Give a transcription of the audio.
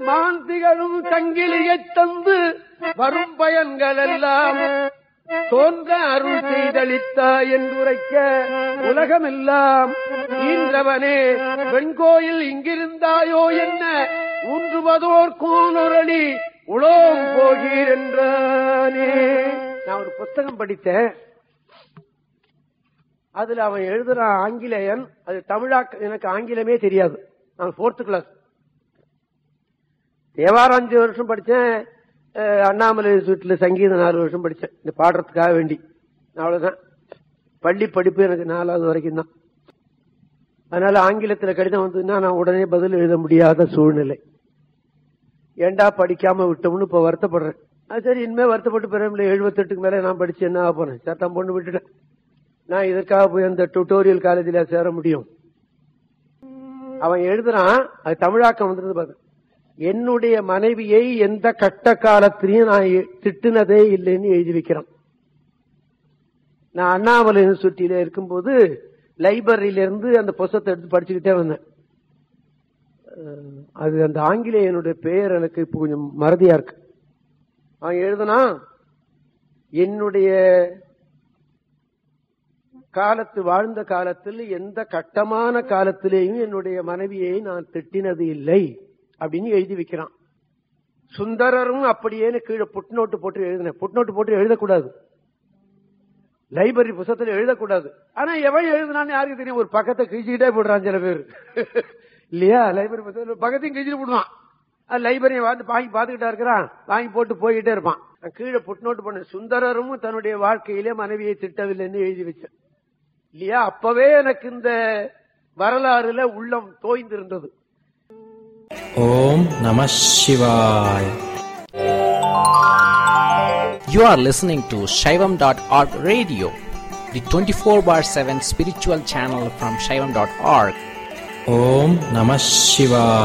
மான் திகழும் சங்கிலியைத் தந்து வரும் பயன்கள் எல்லாம் தோன்ற அருள் செய்தளித்தாய் என்றுரைக்க உலகமெல்லாம் ஈன்றவனே வெண்கோயில் இங்கிருந்தாயோ என்ன ஊன்றுவதோர் கோனொரளி உலோம் போகீர் என்றானே நான் ஒரு புத்தகம் படித்தேன் அதுல அவன் எழுதுறான் ஆங்கிலேயன் அது தமிழாக்க எனக்கு ஆங்கிலமே தெரியாது நான் போர்த்து கிளாஸ் தேவாரம் அஞ்சு வருஷம் படிச்சேன் அஹ், அண்ணாமலை வீட்டுல சங்கீதம் நாலு வருஷம் படிச்சேன் இந்த பாடுறதுக்காக வேண்டி அவ்வளவுதான் பள்ளி படிப்பு எனக்கு நாலாவது வரைக்கும் தான் அதனால ஆங்கிலத்துல கடிதம் வந்ததுன்னா நான் உடனே பதில் எழுத முடியாத சூழ்நிலை ஏண்டா படிக்காம விட்டோம்னு இப்ப வருத்தப்படுறேன் அது சரி இனிமே வருத்தப்பட்டு பிறகு எழுபத்தெட்டுக்கு மேல நான் படிச்சு என்ன ஆக போறேன் சட்டம் பொண்ணு விட்டுட்டேன் நான் இதற்காக போய் அந்த டுட்டோரியல் காலேஜில் சேர முடியும் அவன் எழுதுறான் அது தமிழாக்கம் வந்திருந்து பாரு என்னுடைய மனைவியை எந்த கட்ட காலத்திலையும் நான் எ- திட்டுனதே இல்லைன்னு எழுதி வைக்கிறான் நான் அண்ணாமலை யூனிவர்சிட்டியில இருக்கும்போது லைப்ரரியில இருந்து அந்த புத்தகத்தை எடுத்து படிச்சுக்கிட்டே வந்தேன் அஹ், அது அந்த ஆங்கிலேயனுடைய பெயர் எனக்கு இப்போ கொஞ்சம் மறதியா இருக்கு அவன் எழுதுனா என்னுடைய காலத்து வாழ்ந்த காலத்தில் எந்த கட்டமான காலத்திலேயும் என்னுடைய மனைவியை நான் திட்டினது இல்லை அப்படின்னு எழுதி வைக்கிறான் சுந்தரரும் அப்படியேன்னு கீழே புட்நோட்டு போட்டு எழுதினேன் புட்நோட்டு போட்டு எழுதக்கூடாது லைப்ரரி புத்தகத்தில் எழுதக்கூடாது ஆனா எவன் எழுதுனான்னு யாருக்கு தெரியும் ஒரு பக்கத்தை கிழிச்சுக்கிட்டே போடுறான் சில பேர் இல்லையா லைப்ரரி புத்தகத்தில் ஒரு பக்கத்தையும் கிழிச்சிட்டு போடுவான் அது லைப்ரரியை வந்து வாங்கி பார்த்துக்கிட்டா இருக்கிறான் வாங்கி போட்டு போய்கிட்டே இருப்பான் நான் கீழே புட்நோட்டு பண்ண சுந்தரரும் தன்னுடைய வாழ்க்கையிலே மனைவியை திட்டவில்லைன்னு எழுதி வச்சேன் இல்லையா அப்பவே எனக்கு இந்த வரலாறுல உள்ளம் தோய்ந்திருந்தது ஓம் நம சிவாய் You are listening to Shaivam.org radio, the 24 bar 7 spiritual channel from Shaivam.org. Om Namah Shivaya.